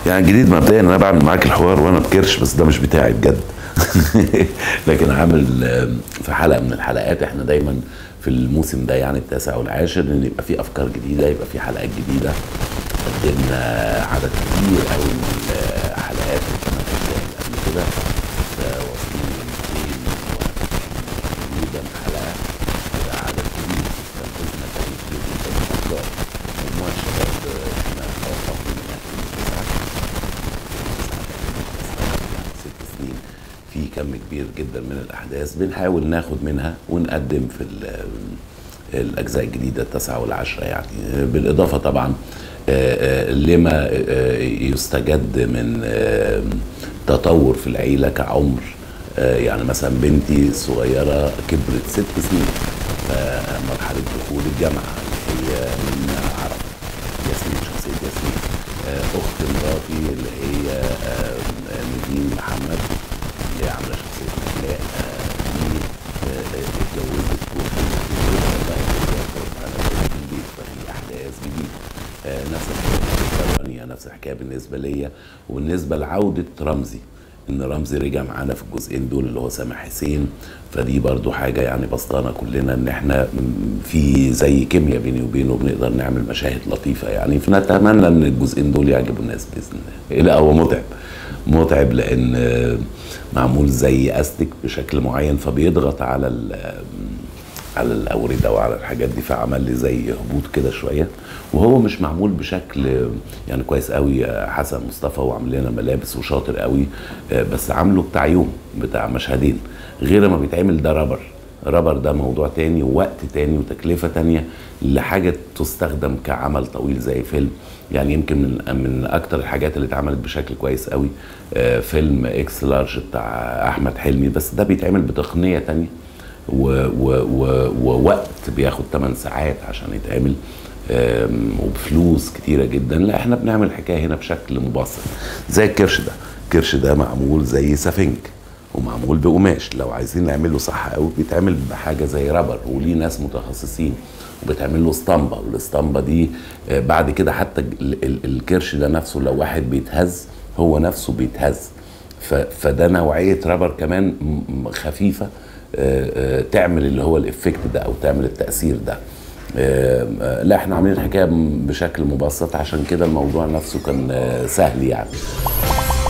يعني جديد مبدئيا انا بعمل معاك الحوار وانا بكرش بس ده مش بتاعي بجد لكن عامل في حلقه من الحلقات احنا دايما في الموسم ده يعني التاسع والعاشر ان يبقى في افكار جديده يبقى في حلقات جديده قدمنا عدد كبير قوي من الحلقات اللي كنا بنعملها قبل كده واصلين ل 200 تقريبا حلقه وده عدد كبير استنفذنا تاريخ كبير جدا من الافكار مجموعه شباب احنا توقفنا من 2009 ست سنين في كم كبير جدا من الاحداث بنحاول ناخد منها ونقدم في الاجزاء الجديده التاسعه والعشره يعني بالاضافه طبعا لما يستجد من تطور في العيله كعمر يعني مثلا بنتي الصغيره كبرت ست سنين مرحله دخول الجامعه اللي هي من عرب ياسمين شخصيه ياسمين اخت مراتي اللي هي نيفين محمد اللي هي عامله شخصيه نجلاء دي اتجوزت ففي احداث جديده نفس الحكايه نفس الحكايه بالنسبه ليا وبالنسبه لعوده رمزي ان رمزي رجع معانا في الجزئين دول اللي هو سامح حسين فدي برضو حاجة يعني بسطانا كلنا ان احنا في زي كيمياء بيني وبينه بنقدر نعمل مشاهد لطيفة يعني فنتمنى ان الجزئين دول يعجبوا الناس بإذن الله لا هو متعب متعب لان معمول زي استك بشكل معين فبيضغط على على الاورده وعلى الحاجات دي فعمل لي زي هبوط كده شويه وهو مش معمول بشكل يعني كويس قوي حسن مصطفى وعامل لنا ملابس وشاطر قوي بس عامله بتاع يوم بتاع مشهدين غير ما بيتعمل ده رابر رابر ده موضوع تاني ووقت تاني وتكلفه تانيه لحاجه تستخدم كعمل طويل زي فيلم يعني يمكن من من اكتر الحاجات اللي اتعملت بشكل كويس قوي فيلم اكس لارج بتاع احمد حلمي بس ده بيتعمل بتقنيه تانيه ووقت بياخد 8 ساعات عشان يتعمل وبفلوس كتيره جدا لا احنا بنعمل الحكايه هنا بشكل مبسط زي الكرش ده الكرش ده معمول زي سفنج ومعمول بقماش لو عايزين نعمله صح قوي بيتعمل بحاجه زي رابر وليه ناس متخصصين وبتعمل له اسطمبه والاسطمبه دي بعد كده حتى الكرش ده نفسه لو واحد بيتهز هو نفسه بيتهز فده نوعيه رابر كمان خفيفه تعمل اللي هو الافكت ده او تعمل التاثير ده لا احنا عاملين الحكايه بشكل مبسط عشان كده الموضوع نفسه كان سهل يعني